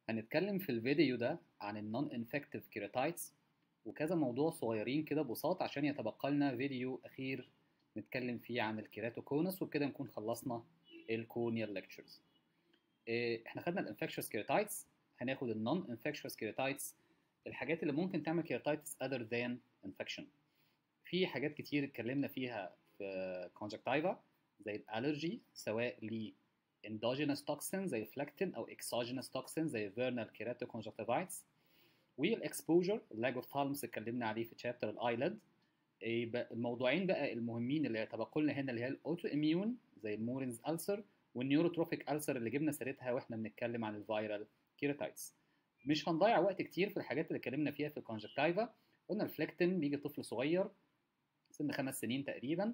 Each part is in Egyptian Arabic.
هنتكلم في الفيديو ده عن النون انفكتيف كيراتايتس وكذا موضوع صغيرين كده بساط عشان يتبقى لنا فيديو اخير نتكلم فيه عن الكيراتوكونس وبكده نكون خلصنا الكونيال ليكتشرز احنا خدنا الانفكشوس كيراتايتس هناخد النون انفكشوس كيراتايتس الحاجات اللي ممكن تعمل كيراتايتس other than infection في حاجات كتير اتكلمنا فيها في كونجكتيفا زي الالرجي سواء ل endogenous toxin زي الفلاكتين او exogenous toxin زي vernal keratoconjunctivitis والاكسبوجر اللاجوثالمس اتكلمنا عليه في تشابتر الايلد الموضوعين بقى المهمين اللي يتبقوا لنا هنا اللي هي الاوتو اميون زي المورينز ألسر والنيوروتروفيك ألسر اللي جبنا سيرتها واحنا بنتكلم عن الفيرال كيراتايتس مش هنضيع وقت كتير في الحاجات اللي اتكلمنا فيها في الكونجكتيفا قلنا الفلاكتين بيجي طفل صغير سن خمس سنين تقريبا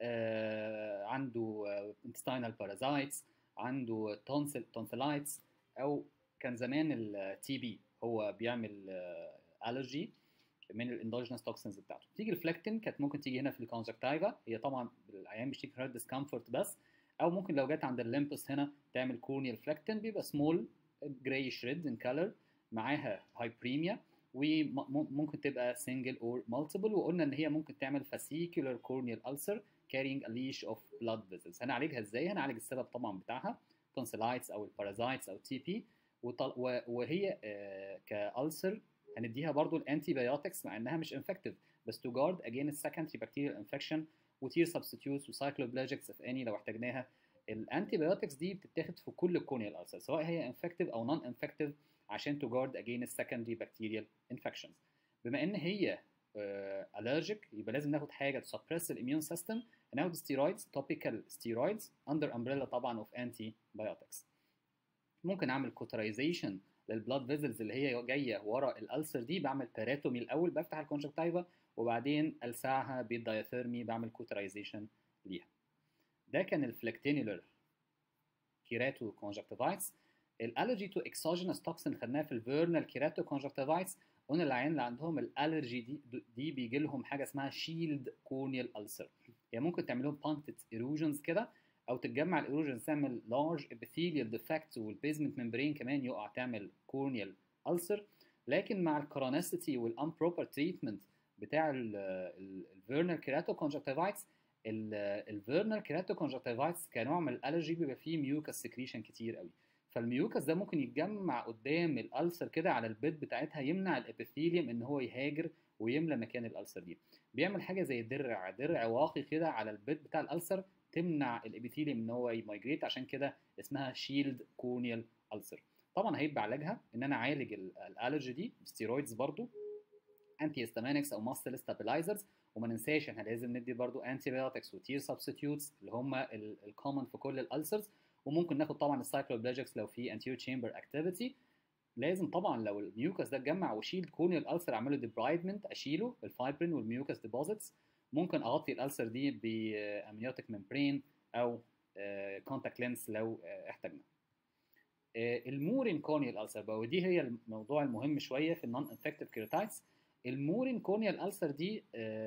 آه عنده intestinal parasites عنده تونسل تونسلايتس او كان زمان التي بي هو بيعمل الرجي من الاندوجينوس توكسينز بتاعته تيجي الفلكتين كانت ممكن تيجي هنا في الكونجكتيفا هي طبعا الايام بتشتكي هارد ديسكمفورت بس او ممكن لو جت عند الليمبس هنا تعمل كورنيال فلكتين بيبقى سمول جراي ريد ان كلر معاها هايبريميا وممكن تبقى سنجل اور مالتيبل وقلنا ان هي ممكن تعمل فاسيكولار كورنيال ألسر carrying a leash of blood vessels هنعالجها ازاي هنعالج السبب طبعا بتاعها تونسلايتس او البارازايتس او تي بي وهي كألسر هنديها برضو الانتي بايوتكس مع انها مش انفكتيف بس تو جارد اجينست سكندري بكتيريال انفكشن وتير سبستيوتس وسايكلوبلاجيكس اف اني لو احتاجناها الانتي بايوتكس دي بتتاخد في كل الكونيال ألسر سواء هي انفكتيف او نون انفكتيف عشان تو جارد اجينست سكندري بكتيريال انفكشنز بما ان هي الرجيك يبقى لازم ناخد حاجه تسبرس الاميون سيستم هناخد ستيرويدز توبيكال ستيرويدز اندر امبريلا طبعا اوف انتي بايوتكس ممكن اعمل كوترايزيشن للبلاد فيزلز اللي هي جايه ورا الالسر دي بعمل باراتومي الاول بفتح الكونجكتيفا وبعدين السعها بالدايثيرمي بعمل كوترايزيشن ليها ده كان الفلكتينولر كيراتو كونجكتيفايتس الالرجي تو اكسوجينوس توكسين خدناها في الفيرنال كيراتو كونجكتيفايتس قلنا العيان اللي عندهم الالرجي دي دي بيجي لهم حاجه اسمها شيلد كورنيال ألسر هي يعني ممكن تعمل لهم بانكتد ايروجنز كده او تتجمع الايروجنز تعمل لارج ابيثيليال ديفكت والبيزمنت ممبرين كمان يقع تعمل كورنيال ألسر لكن مع الكرونيستي والامبروبر تريتمنت بتاع الفيرنال كيراتو كونجكتيفايتس الفيرنال كيراتو كونجكتيفايتس كنوع من الالرجي بيبقى فيه ميوكس سكريشن كتير قوي فالميوكس ده ممكن يتجمع قدام الالسر كده على البيد بتاعتها يمنع الابيثيليوم ان هو يهاجر ويملى مكان الالسر دي بيعمل حاجه زي درع درع واقي كده على البيد بتاع الالسر تمنع الابيثيليوم ان هو يمايجريت عشان كده اسمها شيلد كورنيال ألسر طبعا هيبقى علاجها ان انا اعالج الالرجي دي بستيرويدز برضو انتي هيستامينكس او ماستل ستابلايزرز وما ننساش احنا لازم ندي برضو انتي بايوتكس وتير سبستيوتس اللي هم الكومن في كل الالسرز وممكن ناخد طبعا السايكلوبلاجيكس لو في انتيريور تشامبر اكتيفيتي لازم طبعا لو الميوكس ده اتجمع وشيل كورنيال الالسر اعمله ديبرايدمنت اشيله الفايبرين والميوكس ديبوزيتس ممكن اغطي الالسر دي بامنيوتيك ممبرين او كونتاكت لينس لو احتاجنا المورين كورنيال الالسر بقى ودي هي الموضوع المهم شويه في النون انفكتيف كيراتايتس المورين كورنيال الالسر دي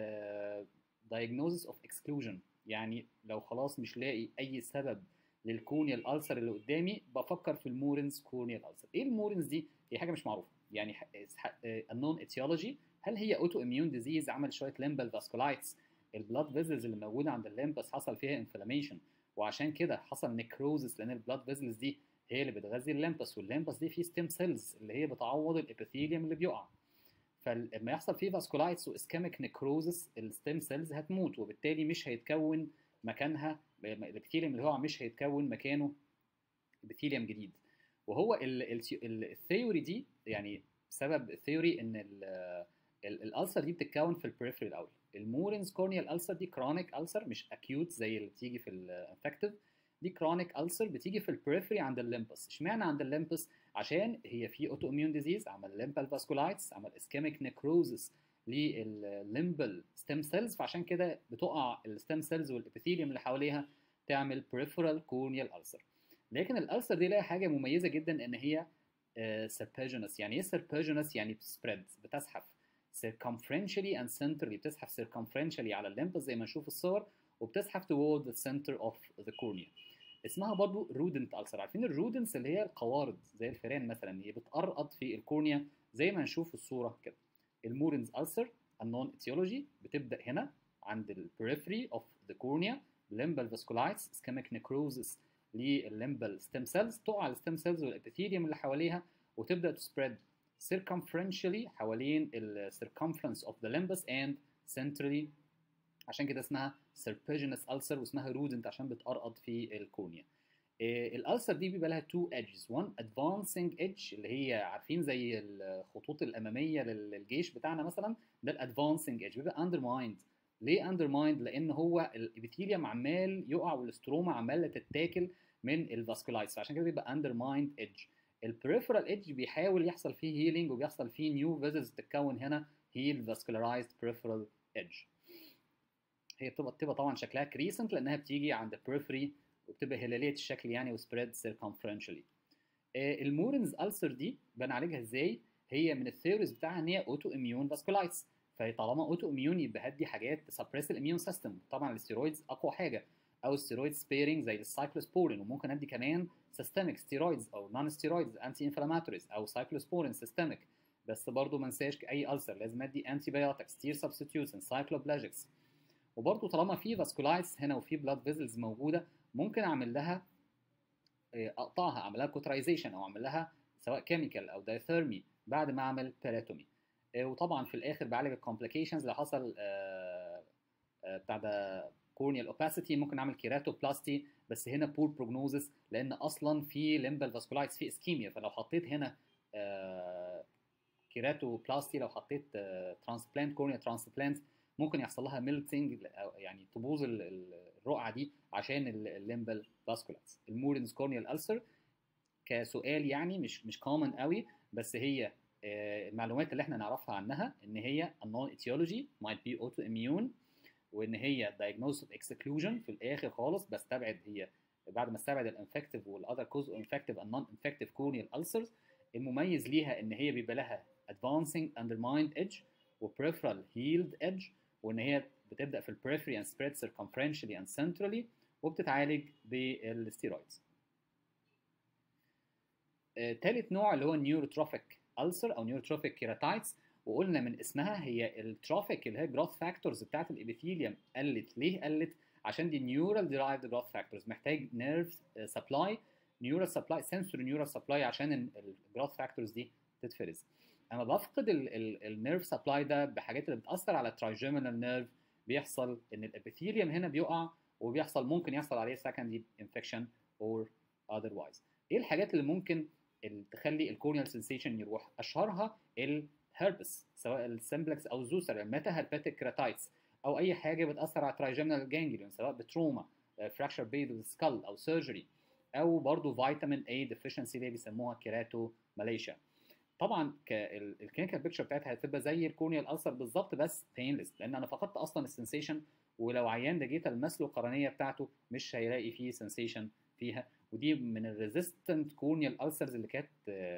diagnosis اوف اكسكلوجن يعني لو خلاص مش لاقي اي سبب للكورنيال ألسر اللي قدامي بفكر في المورنز كورنيال ألسر ايه المورنز دي هي حاجه مش معروفه يعني النون اتيولوجي هل هي اوتو اميون ديزيز عمل شويه ليمبال فاسكولايتس البلاد فيزلز اللي موجوده عند الليمبس حصل فيها انفلاميشن وعشان كده حصل نيكروزس لان البلاد فيزلز دي هي اللي بتغذي الليمبس والليمبس دي فيه ستيم سيلز اللي هي بتعوض الابيثيليوم اللي بيقع فلما يحصل فيه فاسكولايتس واسكاميك نيكروزس الستيم سيلز هتموت وبالتالي مش هيتكون مكانها الابيثيليوم اللي هو مش هيتكون مكانه ابيثيليوم جديد وهو الثيوري دي يعني سبب الثيوري ان الالسر دي بتتكون في البريفري الاول المورينز كورنيال السر دي كرونيك السر مش اكيوت زي اللي بتيجي في الانفكتيف دي كرونيك السر بتيجي في البريفري عند الليمبس اشمعنى عند الليمبس عشان هي في اوتو اميون ديزيز عمل ليمبال فاسكولايتس عمل اسكيميك نيكروزس للليمبل ستيم سيلز فعشان كده بتقع الستيم سيلز والابيثيليوم اللي حواليها تعمل peripheral corneal ulcer لكن الالسر دي لها حاجه مميزه جدا ان هي سيربيجونس يعني ايه سيربيجونس يعني سبريد بتزحف circumferentially and centrally بتزحف circumferentially على الليمبس زي ما نشوف الصور وبتزحف toward the center of the cornea اسمها برضو رودنت ألسر عارفين الرودنتس اللي هي القوارض زي الفئران مثلا هي بتقرقض في الكورنيا زي ما نشوف في الصوره كده المورنز ألسر النون اتيولوجي بتبدا هنا عند البريفري اوف ذا كورنيا limbal vasculitis ischemic necrosis للlimbal stem cells تقع الستيم سيلز والابيثيليوم اللي حواليها وتبدا تسبريد circumferentially حوالين ال circumference of the limbus and centrally عشان كده اسمها serpiginous ulcer واسمها رودنت عشان بتقرقض في الكورنيا الالسر دي بيبقى لها تو edges one advancing edge اللي هي عارفين زي الخطوط الاماميه للجيش بتاعنا مثلا ده الادفانسنج edge بيبقى undermined ليه undermined لان هو الابيثيليوم عمال يقع والاستروما عماله تتاكل من الفاسكولايتس فعشان كده بيبقى undermined edge البريفرال ايدج بيحاول يحصل فيه هيلينج وبيحصل فيه نيو فيزلز تتكون هنا هي الفاسكولارايزد بريفرال ايدج هي بتبقى بتبقى طبعا شكلها كريسنت لانها بتيجي عند البريفري وبتبقى هلاليه الشكل يعني وسبريد سيركمفرنشلي المورنز ألسر دي بنعالجها ازاي هي من الثيوريز بتاعها ان هي اوتو اميون فاسكولايتس فطالما اوتو اميون يبقى هدي حاجات تسبريس الاميون سيستم طبعا الستيرويدز اقوى حاجه او ستيرويد سبيرنج زي السايكلوسبورين وممكن ادي كمان سيستميك ستيرويدز او نون ستيرويدز انتي انفلاماتوريز او سايكلوسبورين سيستميك بس برضه ما انساش اي ألسر لازم ادي انتي بايوتكس تير سبستيوشن سايكلوبلاجيكس وبرضه طالما في فاسكولايتس هنا وفي بلاد فيزلز موجوده ممكن اعمل لها اقطعها اعمل لها كوترايزيشن او اعمل لها سواء كيميكال او دايثيرمي بعد ما اعمل بيراتومي وطبعا في الاخر بعالج الكومبليكيشنز لو حصل بتاع ده كورنيال اوباسيتي ممكن اعمل كيراتوبلاستي بس هنا بور بروجنوزس لان اصلا في ليمبال فاسكولايتس في اسكيميا فلو حطيت هنا كيراتوبلاستي لو حطيت ترانسبلانت كورنيا ترانسبلانت ممكن يحصل لها ميلتنج يعني تبوظ الرقعه دي عشان الليمبال فاسكولايتس المورنز كورنيال ألسر كسؤال يعني مش مش كومن قوي بس هي المعلومات اللي احنا نعرفها عنها ان هي النون اتيولوجي might be autoimmune وان هي diagnosis of exclusion في الاخر خالص بستبعد هي بعد ما استبعد الانفكتيف والاذر كوز انفكتيف and non infective corneal ulcers المميز ليها ان هي بيبقى لها advancing undermined edge و peripheral healed edge وان هي بتبدا في البريفري and spread circumferentially and centrally وبتتعالج بالستيرويدز. آه، تالت نوع اللي هو النيوروتروفيك ألسر او نيوروتروفيك كيراتايتس وقلنا من اسمها هي التروفيك اللي هي جروث فاكتورز بتاعت الابيثيليوم قلت ليه قلت عشان دي نيورال ديرايفد جروث فاكتورز محتاج نيرف سبلاي نيورال سبلاي سنسوري نيورال سبلاي عشان الجروث فاكتورز دي تتفرز اما بفقد النيرف سبلاي ده بحاجات اللي بتاثر على الترايجيمينال نيرف بيحصل ان الابيثيليوم هنا بيقع وبيحصل ممكن يحصل عليه سكندري انفكشن اور otherwise ايه الحاجات اللي ممكن اللي تخلي الكورنيال سنسيشن يروح اشهرها الهربس سواء السمبلكس او الزوسر الميتا هرباتيك كراتايتس او اي حاجه بتاثر على الترايجيمينال جانجليون سواء بتروما فراكشر بيد سكال او سيرجري او برضه فيتامين اي ديفيشنسي اللي بيسموها كيراتو ماليشيا طبعا الكلينيكال بيكتشر بتاعتها هتبقى زي الكورنيال ألسر بالظبط بس بينلس لان انا فقدت اصلا السنسيشن ولو عيان ده جيت المس له القرنيه بتاعته مش هيلاقي فيه سنسيشن فيها ودي من الريزيستنت كورنيال ألسرز اللي كانت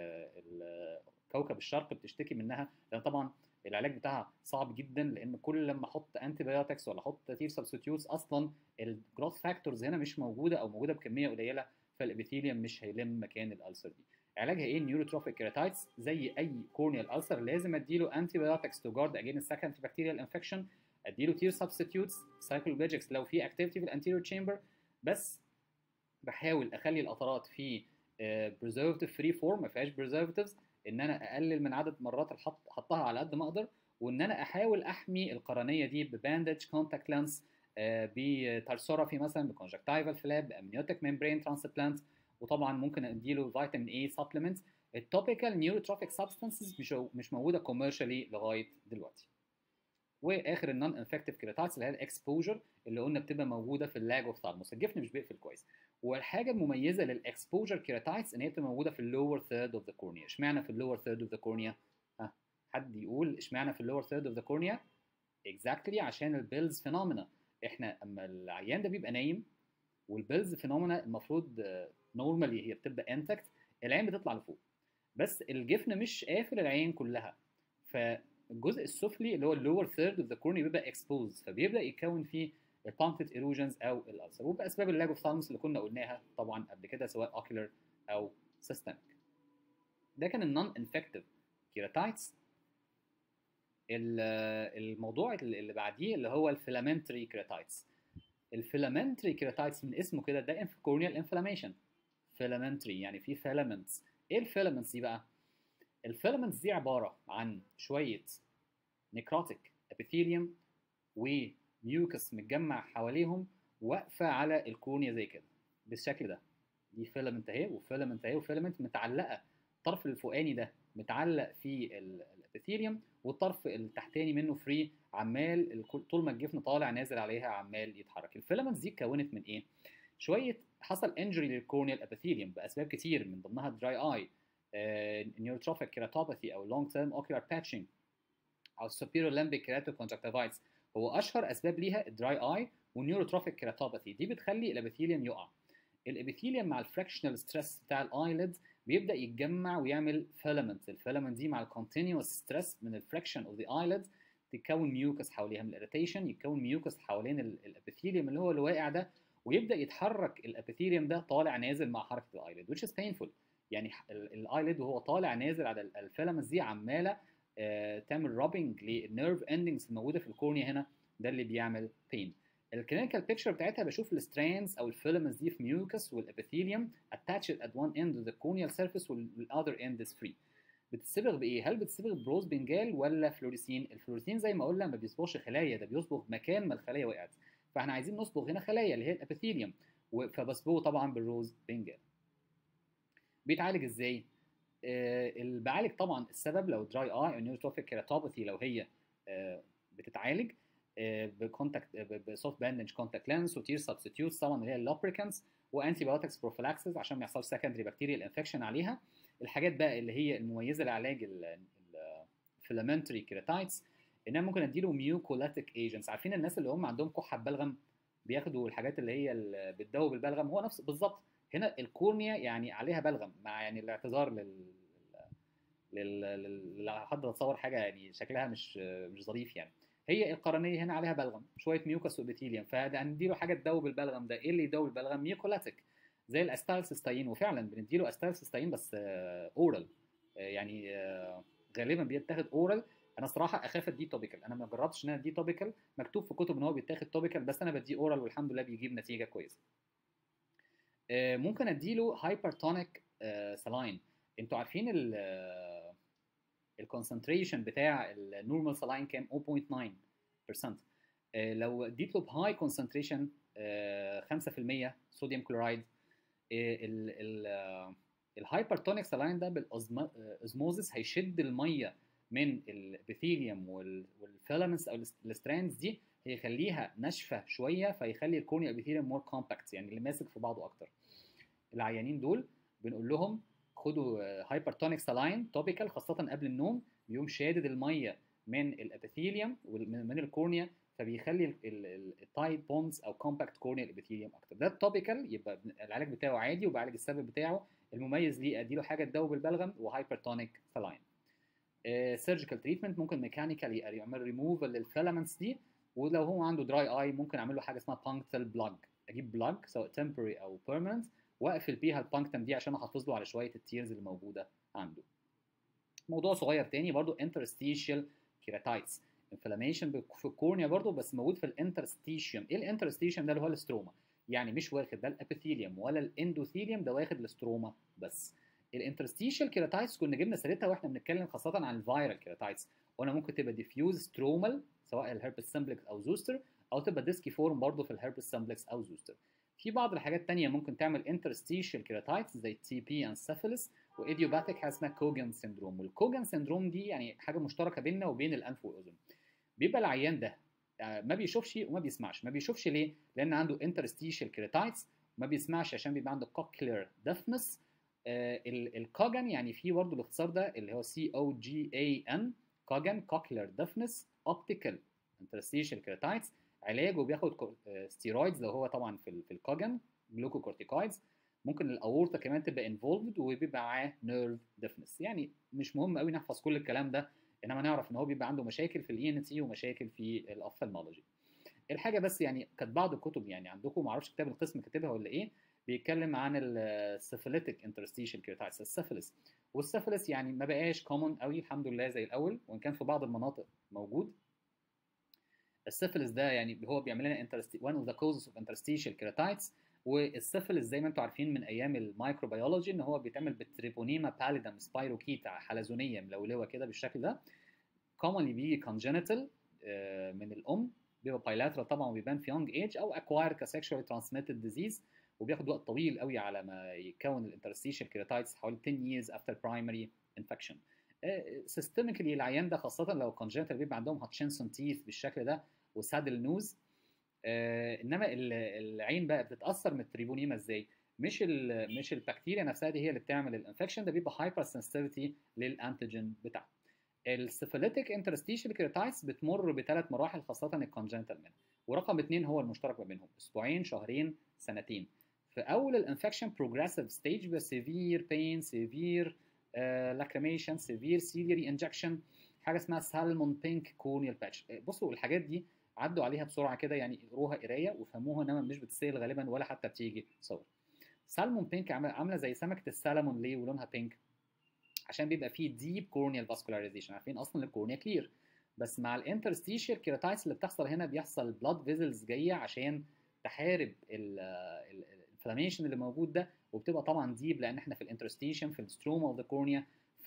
كوكب الشرق بتشتكي منها لان طبعا العلاج بتاعها صعب جدا لان كل لما احط انتي بايوتكس ولا احط تير سبستيوتس اصلا الجروث فاكتورز هنا مش موجوده او موجوده بكميه قليله فالابيثيليوم مش هيلم مكان الالسر دي علاجها ايه نيوروتروفيك كيراتايتس زي اي كورنيال ألسر لازم اديله انتي بايوتكس تو جارد اجينست سكند بكتيريال انفكشن اديله تير سبستيوتس سايكلوبيجكس لو في اكتيفيتي في الانتيريور تشامبر بس بحاول اخلي القطرات في بريزرفتيف فري فورم ما فيهاش بريزرفتيفز ان انا اقلل من عدد مرات الحط حطها على قد ما اقدر وان انا احاول احمي القرنيه دي بباندج كونتاكت لانس بتارسورافي مثلا بكونجكتيفال فلاب بامنيوتيك ميمبرين ترانسبلانت وطبعا ممكن اديله فيتامين اي سبلمنت التوبيكال نيوروتروفيك سبستانسز مش مش موجوده كوميرشالي لغايه دلوقتي واخر النون انفكتيف كيراتايتس اللي هي الاكسبوجر اللي قلنا بتبقى موجوده في اللاج اوف ثالموس الجفن مش بيقفل كويس والحاجه المميزه للاكسبوجر كيراتايتس ان هي بتبقى موجوده في اللور ثيرد اوف ذا كورنيا اشمعنى في اللور ثيرد اوف ذا كورنيا ها حد يقول اشمعنى في اللور ثيرد اوف ذا كورنيا اكزاكتلي عشان البيلز فينومينا احنا اما العيان ده بيبقى نايم والبيلز فينومينا المفروض نورمالي هي بتبقى انتكت العين بتطلع لفوق بس الجفن مش قافل العين كلها فالجزء السفلي اللي هو اللور ثيرد اوف ذا كورنيا بيبقى اكسبوز فبيبدا يتكون فيه البانكتد ايروجنز او الالسر وباسباب اللاج اوف ثالمس اللي كنا قلناها طبعا قبل كده سواء اوكيولر او سيستميك ده كان النون انفكتيف كيراتايتس الموضوع اللي بعديه اللي هو الفيلامنتري كيراتايتس الفيلامنتري كيراتايتس من اسمه كده ده كورنيال انفلاميشن فيلامنتري يعني في فيلامنتس ايه الفيلامنتس دي بقى الفيلامنتس دي عباره عن شويه نيكروتيك ابيثيليوم وميوكس متجمع حواليهم واقفه على الكورنيا زي كده بالشكل ده دي فيلامنت اهي وفيلامنت اهي وفيلامنت متعلقه الطرف الفوقاني ده متعلق في الابيثيليوم والطرف التحتاني منه فري عمال طول ما الجفن طالع نازل عليها عمال يتحرك الفيلامنتس دي اتكونت من ايه شويه حصل انجري للكورنيال ابيثيليوم باسباب كتير من ضمنها دراي اي نيوروتروفيك كيراتوباثي او لونج تيرم اوكيولار باتشنج او superior limbic keratoconjunctivitis هو اشهر اسباب ليها الدراي اي والنيوروتروفيك كيراتوباثي دي بتخلي الابيثيليوم يقع الابيثيليوم مع الفراكشنال ستريس بتاع الايليد بيبدا يتجمع ويعمل فيلامنت الفيلامنت دي مع الكونتينوس ستريس من الفراكشن اوف ذا ايليد تتكون ميوكس حواليها من الاريتيشن يتكون ميوكس حوالين الابيثيليوم اللي هو اللي واقع ده ويبدا يتحرك الابيثيليوم ده طالع نازل مع حركه الايليد which is painful يعني الايليد وهو طالع نازل على الفيلامنتس دي عماله آه تعمل روبنج للنيرف اندنجز الموجوده في الكورنيا هنا ده اللي بيعمل بين الكلينيكال بيكتشر بتاعتها بشوف السترينز او الفيلامنتس دي في ميوكس والابيثيليوم attached at one end of the corneal surface والاذر end is free بتتصبغ بايه؟ هل بتتصبغ بروز بنجال ولا فلوريسين؟ الفلوريسين زي ما قلنا ما بيصبغش خلايا ده بيصبغ مكان ما الخلايا وقعت فاحنا عايزين نصبغ هنا خلايا اللي هي الابيثيليوم فبصبغه طبعا بالروز بنجال بيتعالج ازاي؟ آه بعالج طبعا السبب لو دراي اي او نيوروتروفيك كيراتوباثي لو هي آه بتتعالج آه بكونتاكت بسوفت باندج كونتاكت لينس وتير سبستيوتس طبعا اللي هي اللوبريكانس وانتي بايوتكس بروفيلاكسس عشان ما يحصلش سكندري بكتيريال انفكشن عليها الحاجات بقى اللي هي المميزه لعلاج الفيلامنتري كيراتايتس ان انا ممكن اديله ميوكولاتيك ايجنتس عارفين الناس اللي هم عندهم كحه ببلغم بياخدوا الحاجات اللي هي اللي بتدوب البلغم هو نفس بالظبط هنا الكورنيا يعني عليها بلغم مع يعني الاعتذار لل لل حد تصور حاجه يعني شكلها مش مش ظريف يعني هي القرنيه هنا عليها بلغم شويه ميوكس وابيثيليوم فهنديله حاجه تدوب البلغم ده ايه اللي يدوب البلغم ميوكولاتيك زي الاستالسيستاين وفعلا بنديله استالسيستاين بس اورال يعني غالبا بيتاخد اورال انا صراحه اخاف اديه توبيكال انا ما جربتش ان انا اديه توبيكال مكتوب في كتب ان هو بيتاخد توبيكال بس انا بديه اورال والحمد لله بيجيب نتيجه كويسه ممكن اديله هايبرتونيك سلاين انتوا عارفين ال الكونسنتريشن بتاع النورمال سلاين كام 0.9% لو اديت له بهاي كونسنتريشن 5% صوديوم كلورايد الهايبرتونيك سلاين ده بالازموزس هيشد الميه من الابيثيليوم والفيلامنتس او الستراندز دي هيخليها ناشفه شويه فيخلي الكورنيا ابيثيليوم مور كومباكت يعني اللي ماسك في بعضه اكتر العيانين دول بنقول لهم خدوا هايبرتونيك سلاين توبيكال خاصه قبل النوم بيقوم شادد الميه من الابيثيليوم من الكورنيا فبيخلي التايت بونز او كومباكت كورنيال ابيثيليوم اكتر ده التوبيكال يبقى العلاج بتاعه عادي وبعالج السبب بتاعه المميز ليه اديله حاجه تدوب البلغم وهايبرتونيك سلاين سيرجيكال تريتمنت ممكن ميكانيكالي يعمل ريموفال للفيلامنتس دي ولو هو عنده دراي اي ممكن اعمل له حاجه اسمها بانكتل بلاج اجيب بلاج سواء تمبري او بيرمننت واقفل بيها البانكتم دي عشان احافظ له على شويه التيرز اللي موجوده عنده موضوع صغير تاني برضو انترستيشيال كيراتايتس انفلاميشن في الكورنيا برضو بس موجود في الانترستيشيوم ايه الانترستيشيوم ده اللي هو الاستروما يعني مش واخد ده الابيثيليوم ولا الاندوثيليوم ده واخد الاستروما بس الانترستيشيال كيراتايتس كنا جبنا سيرتها واحنا بنتكلم خاصه عن الفيرال كيراتايتس قلنا ممكن تبقى ديفيوز سترومال سواء الهربس سمبلكس او زوستر او تبقى ديسكي فورم برضه في الهربس سمبلكس او زوستر في بعض الحاجات التانية ممكن تعمل انترستيشيال كيراتايتس زي تي بي انسيفاليس وايديوباثيك حاجه اسمها كوجان سيندروم والكوجان سيندروم دي يعني حاجه مشتركه بيننا وبين الانف والاذن بيبقى العيان ده ما بيشوفش وما بيسمعش ما بيشوفش ليه لان عنده انترستيشيال كيراتايتس ما بيسمعش عشان بيبقى عنده كوكلير ديفنس الكوجان يعني في برضه الاختصار ده اللي هو سي او جي اي ان كوجان كوكلير ديفنس اوبتيكال انترستيشيال كيراتايتس علاجه بياخد ستيرويدز لو هو طبعا في في الكوجن جلوكوكورتيكويدز ممكن الاورطه كمان تبقى انفولفد وبيبقى معاه نيرف ديفنس يعني مش مهم قوي نحفظ كل الكلام ده انما نعرف ان هو بيبقى عنده مشاكل في الاي ان تي ومشاكل في الاوفثالمولوجي الحاجه بس يعني كانت بعض الكتب يعني عندكم ما اعرفش كتاب القسم كاتبها ولا ايه بيتكلم عن السيفيليتيك انترستيشال كيراتايتس السيفيلس والسيفيلس يعني ما بقاش كومن قوي الحمد لله زي الاول وان كان في بعض المناطق موجود السيفيلس ده يعني هو بيعمل لنا انترستي one of the causes of interstitial keratitis والسيفيلس زي ما انتم عارفين من ايام المايكروبيولوجي ان هو بيتعمل بالتريبونيما باليدم سبايروكيتا حلزونيه ملولوه كده بالشكل ده commonly بيجي congenital آه، من الام بيبقى bilateral طبعا وبيبان في young age او acquired كسexually transmitted disease وبياخد وقت طويل قوي على ما يكون الانترستيشال كيراتايتس حوالي 10 years after primary infection سيستميكلي العيان ده خاصه لو congenital بيبقى عندهم هاتشنسون تيث بالشكل ده وسادل نوز آه، انما ال- العين بقى بتتاثر من التريبونيما ازاي مش ال مش البكتيريا نفسها دي هي اللي بتعمل الانفكشن ده بيبقى هايبر سنسيتيفيتي للانتيجين بتاعه السيفيليتيك انترستيشال كيراتايتس بتمر بثلاث مراحل خاصه الكونجنتال منها ورقم اثنين هو المشترك ما بينهم اسبوعين شهرين سنتين في اول الانفكشن بروجريسيف ستيج بيبقى سيفير بين سيفير لاكريميشن سيفير سيليري انجكشن حاجه اسمها سالمون بينك كورنيال باتش بصوا الحاجات دي عدوا عليها بسرعه كده يعني اقروها قرايه وفهموها انما مش بتسال غالبا ولا حتى بتيجي صور سالمون بينك عامله عامله زي سمكه السلمون ليه ولونها بينك عشان بيبقى فيه ديب كورنيال فاسكولاريزيشن عارفين اصلا الكورنيا كلير بس مع الانترستيشال كيراتايتس اللي بتحصل هنا بيحصل بلاد فيزلز جايه عشان تحارب الانفلاميشن اللي موجود ده وبتبقى طبعا ديب لان احنا في الانترستيشن في الستروما اوف ذا كورنيا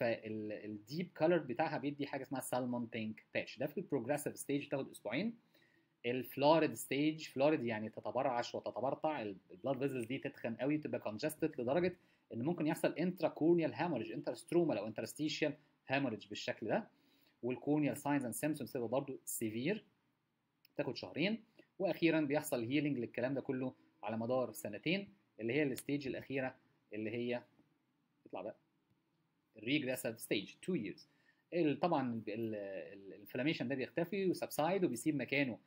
فالديب كولر بتاعها بيدي حاجه اسمها سالمون بينك باتش ده في البروجريسيف ستيج بتاخد اسبوعين الفلوريد ستيج فلوريد يعني تتبرعش وتتبرطع البلاد فيزلز دي تتخن قوي تبقى كونجستد لدرجه ان ممكن يحصل انترا كورنيال هامورج انترستروما او انترستيشيال هامورج بالشكل ده والكورنيال ساينز اند سيمبتومز تبقى برضه سيفير تاخد شهرين واخيرا بيحصل هيلينج للكلام ده كله على مدار سنتين اللي هي الستيج الاخيره اللي هي اطلع بقى الريجريسيف ستيج 2 years ال- طبعا الانفلاميشن ده بيختفي وسبسايد وبيسيب مكانه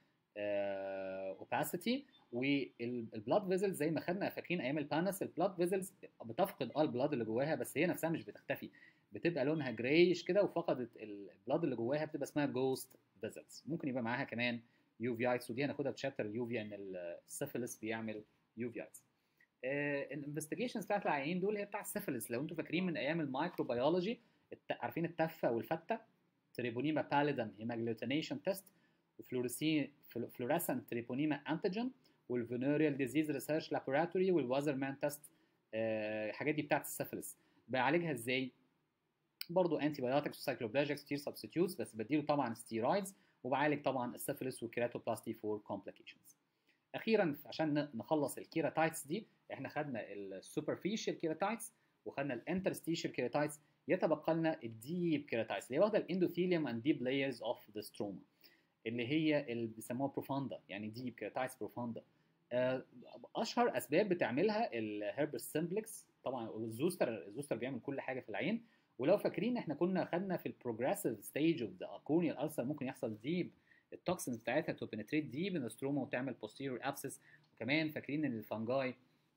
اوباسيتي والبلاد فيزلز زي ما خدنا فاكرين ايام البانس البلاد فيزلز بتفقد اه البلاد اللي جواها بس هي نفسها مش بتختفي بتبقى لونها جرايش كده وفقدت البلاد اللي جواها بتبقى اسمها جوست فيزلز ممكن يبقى معاها كمان يوفيايتس ودي هناخدها في شابتر اليوفيا ان السيفيلس بيعمل يوفيايتس الانفستيجيشنز بتاعت العيانين دول هي بتاع السيفيلس لو انتوا فاكرين من ايام المايكروبيولوجي الت- عارفين التفه والفته تريبونيما باليدم هيماجلوتينيشن تيست وفلوريسين فلوريسنت تريبونيما انتيجين والفينوريال ديزيز ريسيرش لابوراتوري والوازرمان تيست الحاجات دي بتاعت السيفيلس بعالجها ازاي؟ برضه انتي بايوتكس وسايكلوبلاجيكس كتير سبستيتيوتس بس بديله طبعا ستيرويدز وبعالج طبعا السيفيلس والكيراتوبلاستي فور كومبليكيشنز اخيرا عشان ن- نخلص الكيراتايتس دي احنا خدنا السوبرفيشال كيراتايتس وخدنا الانترستيشال كيراتايتس يتبقى لنا الديب كيراتايتس اللي هي واخده الاندوثيليوم اند ديب لايرز اوف ذا ستروما اللي هي اللي بيسموها بروفاندا يعني ديب كيراتايتس بروفاندا آه، اشهر اسباب بتعملها الهيربس سمبلكس طبعا الزوستر الزوستر بيعمل كل حاجه في العين ولو فاكرين احنا كنا خدنا في البروجريسيف ستيج اوف ذا كورنيال السر ممكن يحصل ديب التوكسينز بتاعتها تو بنتريت ديب ان الستروما وتعمل posterior abscess وكمان فاكرين ان الفنجاي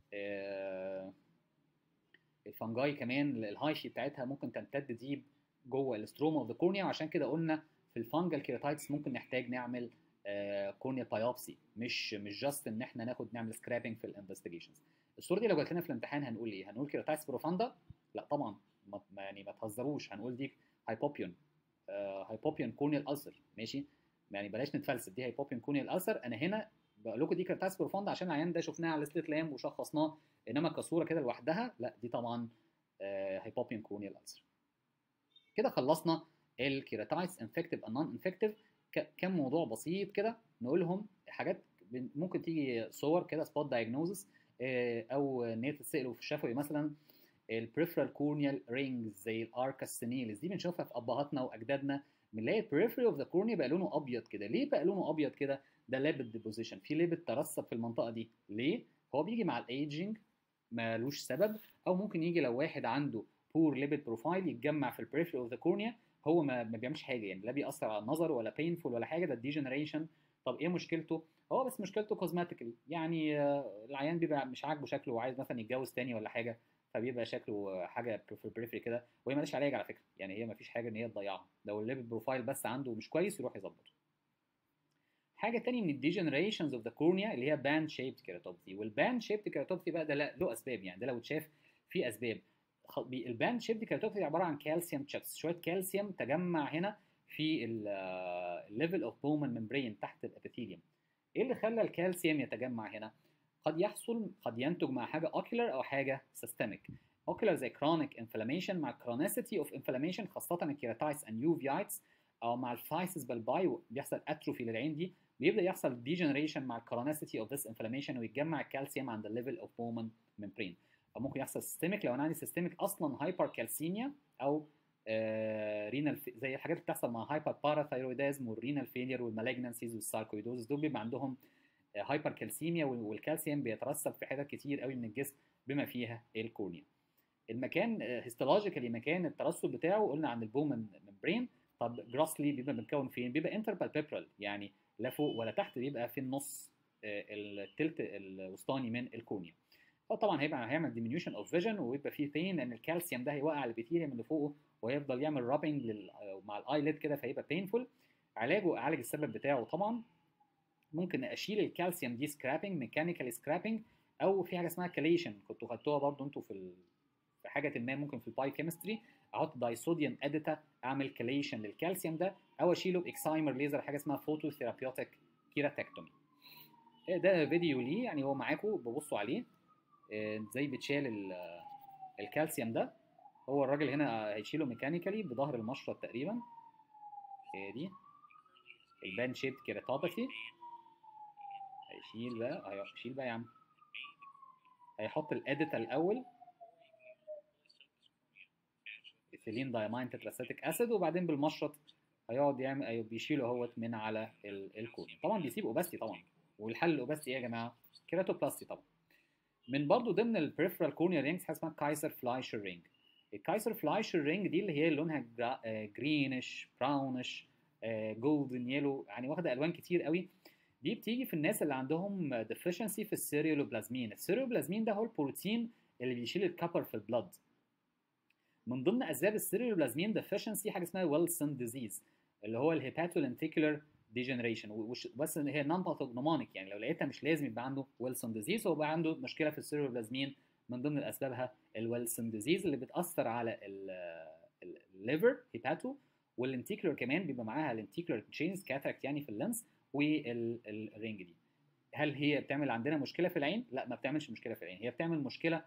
آه الفنجاي كمان الهايشي بتاعتها ممكن تمتد ديب جوه الاستروما اوف ذا كورنيا وعشان كده قلنا في الفانجل كيراتايتس ممكن نحتاج نعمل كورنيا بايوبسي مش مش جاست ان احنا ناخد نعمل سكرابنج في الانفستيجيشنز الصوره دي لو جات لنا في الامتحان هنقول ايه هنقول كيراتايتس بروفاندا لا طبعا ما ما- يعني ما تهزروش هنقول دي هايبوبيون هايبوبيون كورنيال السر ماشي يعني بلاش نتفلسف دي هايبوبيون كورنيال السر انا هنا بقول لكم دي كيراتايتس بروفاندا عشان العيان ده شفناه على سليت لام وشخصناه انما كصوره كده لوحدها لا دي طبعا هايبوبيون كورنيال السر كده خلصنا الكيراتايتس انفكتيف نون انفكتيف كم موضوع بسيط كده نقولهم حاجات بن- ممكن تيجي صور كده سبوت دايجنوزس او ان هي تتسالوا في الشفوي مثلا البريفرال كورنيال رينجز زي الاركس سينيلز دي بنشوفها في ابهاتنا واجدادنا بنلاقي البريفري اوف ذا كورنيا بقى لونه ابيض كده ليه بقى لونه ابيض كده ده ليبid ديبوزيشن في ليبid ترسب في المنطقه دي ليه هو بيجي مع الايجنج مالوش سبب او ممكن يجي لو واحد عنده بور ليبid بروفايل يتجمع في البريفري اوف ذا كورنيا هو ما, ما بيعملش حاجه يعني لا بيأثر على النظر ولا بينفول ولا حاجه ده ديجنريشن طب ايه مشكلته؟ هو بس مشكلته كوزماتيكال يعني آه، العيان بيبقى مش عاجبه شكله وعايز مثلا يتجوز تاني ولا حاجه فبيبقى شكله حاجه في البريفري كده وهي مالهاش علاج على فكره يعني هي ما فيش حاجه ان هي تضيعها لو الليبid بروفايل بس عنده مش كويس يروح يظبطه حاجه تانية من الديجنريشنز اوف ذا كورنيا اللي هي باند شيبد كيراتوباثي والباند شيبد كيراتوباثي بقى ده لا- له اسباب يعني ده لو اتشاف في اسباب خ- بي- الباند شيبد كيراتوباثي عباره عن كالسيوم تشاتس شويه كالسيوم تجمع هنا في الليفل اوف بومن ممبرين تحت الابيثيليوم ايه اللي خلى الكالسيوم يتجمع هنا قد يحصل قد ينتج مع حاجه اوكيولار او حاجه سيستميك اوكيولار زي كرونيك انفلاميشن مع كرونيسيتي اوف انفلاميشن خاصه الكيراتايتس اند يوفيايتس او مع الفايسس بالباي بيحصل اتروفي للعين دي بيبدا يحصل ديجنريشن مع الكرونيسيتي اوف ذس انفلاميشن ويتجمع الكالسيوم عند الليفل اوف بومن ممبرين او ممكن يحصل سيستميك لو انا عندي سيستميك اصلا هايبر كالسيميا او رينال زي الحاجات اللي بتحصل مع هايبر باراثايرويدازم والرينال فيلير والمالجنسيز والساركويدوز دول بيبقى عندهم هايبر كالسيميا والكالسيوم بيترسب في حتت كتير قوي من الجسم بما فيها الكورنيا المكان هيستولوجيكالي مكان الترسب بتاعه قلنا عن البومن ممبرين طب جراسلي بيبقى متكون فين بيبقى انتربالبيبرال يعني لا فوق ولا تحت بيبقى في النص آه، التلت الوسطاني من الكورنيا فطبعا هيبقى هيعمل ديمينيوشن اوف فيجن ويبقى فيه بين لان الكالسيوم ده هيوقع البيثيليوم اللي فوقه ويفضل يعمل رابنج لل... مع الايليد كده فيبقى بينفول علاجه اعالج السبب بتاعه طبعا ممكن اشيل الكالسيوم دي سكرابنج ميكانيكال سكرابنج او في حاجه اسمها كاليشن كنتوا خدتوها برضو انتوا في ال... في حاجه ما ممكن في الباي كيمستري احط دايصوديوم اديتا اعمل كاليشن للكالسيوم ده او اشيله باكسايمر ليزر حاجه اسمها فوتو ثيرابيوتيك كيراتكتومي ده فيديو ليه يعني هو معاكم ببصوا عليه آه، ازاي بتشال ال- الكالسيوم ده هو الراجل هنا هيشيله ميكانيكالي بظهر المشرط تقريبا هي دي البان شيبد كيراتوباثي هيشيل بقى هيشيل بقى يا عم هيحط الاديتا الاول ايثيلين دايماين تتراسيتيك اسيد وبعدين بالمشرط هيقعد يعمل أيوة بيشيله اهوت من على ال- الكورنيا طبعا بيسيب اوباستي طبعا والحل الاوباستي ايه يا جماعه كيراتوبلاستي طبعا من برضو ضمن البريفرال كورنيا رينجز حاجه اسمها كايسر فلايشر رينج الكايسر فلايشر رينج دي اللي هي لونها جرينش براونش جولدن يلو يعني واخده الوان كتير قوي دي بتيجي في الناس اللي عندهم ديفيشنسي في السيريولوبلازمين السيريولوبلازمين ده هو البروتين اللي بيشيل الكبر في البلد من ضمن اسباب السيريولوبلازمين ديفيشنسي حاجه اسمها ويلسون ديزيز اللي هو الهيباتولنتيكولار ديجنريشن بس ان هي نون باثوجنومونيك يعني لو لقيتها مش لازم يبقى عنده ويلسون ديزيز هو بقى عنده مشكله في السيريولوبلازمين من ضمن اسبابها الويلسون ديزيز اللي بتاثر على الليفر هيباتو والانتيكولار كمان بيبقى معاها الانتيكولار تشينز كاتراكت يعني في اللينس والرينج دي هل هي بتعمل عندنا مشكله في العين لا ما بتعملش مشكله في العين هي بتعمل مشكله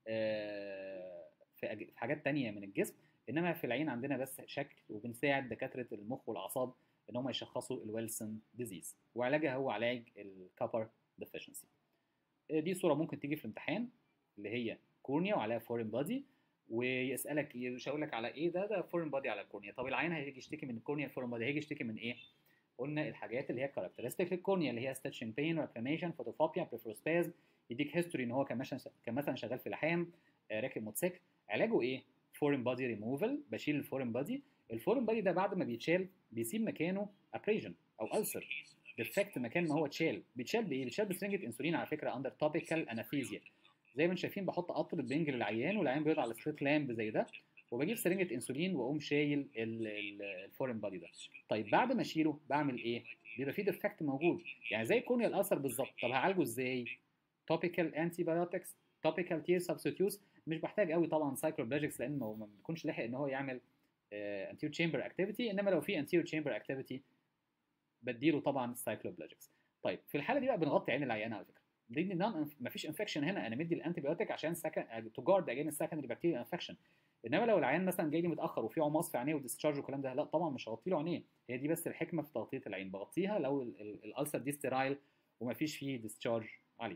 آه، في أج- في حاجات تانية من الجسم انما في العين عندنا بس شكل وبنساعد دكاتره المخ والاعصاب ان هم يشخصوا الويلسون ديزيز وعلاجها هو علاج الكابر ديفيشنسي دي صوره ممكن تيجي في الامتحان اللي هي كورنيا وعليها فورين بادي ويسالك مش هقول لك على ايه ده ده فورين بادي على الكورنيا طب العين هيجي يشتكي من الكورنيا الفورين بادي هيجي يشتكي من ايه قلنا الحاجات اللي هي كاركترستيك للكورنيا اللي هي ستيتشن بين ريكلاميشن فوتوفوبيا بريفروسباز يديك هيستوري ان هو كان مثلا كان مثلا شغال في لحام آه، راكب موتوسيكل علاجه ايه فورين بادي ريموفال بشيل الفورين بادي الفورين بادي ده بعد ما بيتشال بيسيب مكانه ابريجن او ألسر ديفكت مكان ما هو اتشال بيتشال بايه بيتشال بسرنجه انسولين على فكره اندر توبيكال انافيزيا زي ما انتم شايفين بحط قطره بنج للعيان والعيان بيقعد على ستريت لامب زي ده وبجيب سرنجه انسولين واقوم شايل ال- ال- الفورين بادي ده طيب بعد ما اشيله بعمل ايه بيبقى فيه ديفكت موجود يعني زي كورنيال الالسر بالظبط طب هعالجه ازاي توبيكال انتي بايوتكس توبيكال تير سبستيوتس مش بحتاج قوي طبعا سايكلوبلاجيكس لانه ما بيكونش لاحق ان هو يعمل انتير تشامبر اكتيفيتي انما لو في انتير تشامبر اكتيفيتي بديله طبعا سايكلوبلاجيكس طيب في الحاله دي بقى بنغطي عين العيان على فكره دي نون مفيش انفكشن هنا انا مدي الانتي بايوتيك عشان سكن تو جارد اجين السكندري بكتيريا انفكشن انما لو العيان مثلا جاي لي متاخر وفي عماص في عينيه وديسشارج والكلام ده لا طبعا مش هغطي له عينيه هي دي بس الحكمه في تغطيه العين بغطيها لو ال- ال- الالسر دي ستيرايل ومفيش فيه ديسشارج عليه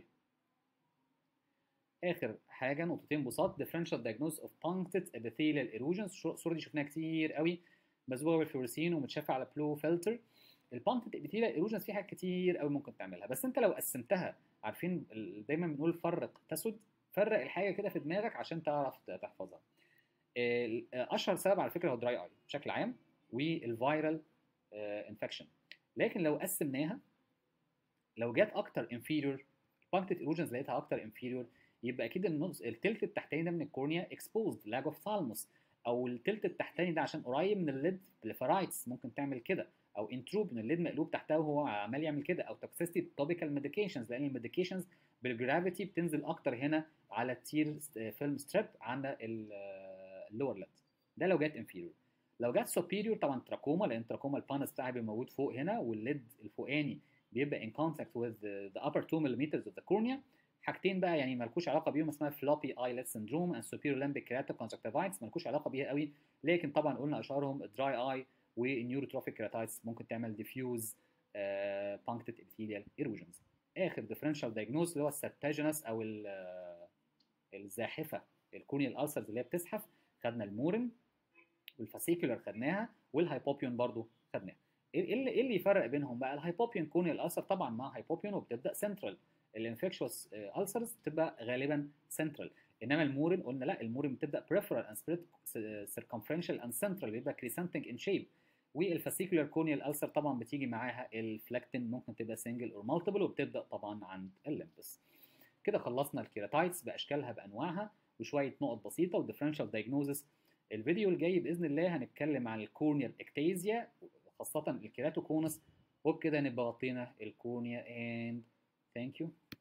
اخر حاجه نقطتين بساط differential diagnosis of punctate epithelial erosions الصوره دي شفناها كتير قوي مسبوقه بالفلوريسين ومتشافه على بلو فلتر البانكت ابيثيليال ايروجنز في حاجات كتير قوي ممكن تعملها بس انت لو قسمتها عارفين ال- دايما بنقول فرق تسد فرق الحاجه كده في دماغك عشان تعرف ت- تحفظها ال- اشهر سبب على فكره هو دراي اي بشكل عام والفيرال انفكشن لكن لو قسمناها لو جت اكتر انفيريور بانكتد ايروجنز لقيتها اكتر انفيريور يبقى اكيد النص التلت التحتاني ده من الكورنيا اكسبوزد لاج اوف ثالموس او التلت التحتاني ده عشان قريب من الليد بليفرايتس ممكن تعمل كده او انتروب ان الليد مقلوب تحتها وهو عمال يعمل كده او توكسيستي توبيكال ميديكيشنز لان الميديكيشنز بالجرافيتي بتنزل اكتر هنا على التير فيلم ستريب عن اللور ليد ده لو جت انفيريور لو جت سوبيريور طبعا تراكوما لان تراكوما البانس بتاعها بيبقى موجود فوق هنا والليد الفوقاني بيبقى ان كونتاكت وذ ذا upper 2 mm of the cornea حاجتين بقى يعني مالكوش علاقه بيهم اسمها فلوبي ايلت سندروم اند سوبيريور لامبيك كيراتوكونجكتيفايتس مالكوش علاقه بيها قوي لكن طبعا قلنا اشهرهم دراي اي والنيوروتروفيك كيراتايتس ممكن تعمل ديفيوز بانكتد ابيثيليال ايروجنز اخر ديفرنشال دايجنوز اللي هو السبتاجينس او الزاحفه الكورنيال السرز اللي هي بتزحف خدنا المورن والفاسيكولار خدناها والهايبوبيون برضو خدناها ايه اللي ايه اللي يفرق بينهم بقى الهايبوبيون كورنيال السر طبعا مع هايبوبيون وبتبدا سنترال الانفكشوس السرز بتبقى غالبا سنترال انما المورين قلنا لا المورين بتبدا بريفرال اند سبريد سيركمفرنشال اند سنترال بيبقى كريسنتنج ان شيب والفاسيكولار كورنيال السر طبعا بتيجي معاها الفلاكتين ممكن تبقى سنجل اور مالتيبل وبتبدا طبعا عند الليمبس كده خلصنا الكيراتايتس باشكالها بانواعها وشويه نقط بسيطه وديفرنشال دايجنوزس الفيديو الجاي باذن الله هنتكلم عن الكورنيال اكتيزيا خاصه الكيراتوكونس وبكده نبقى غطينا الكورنيا and thank you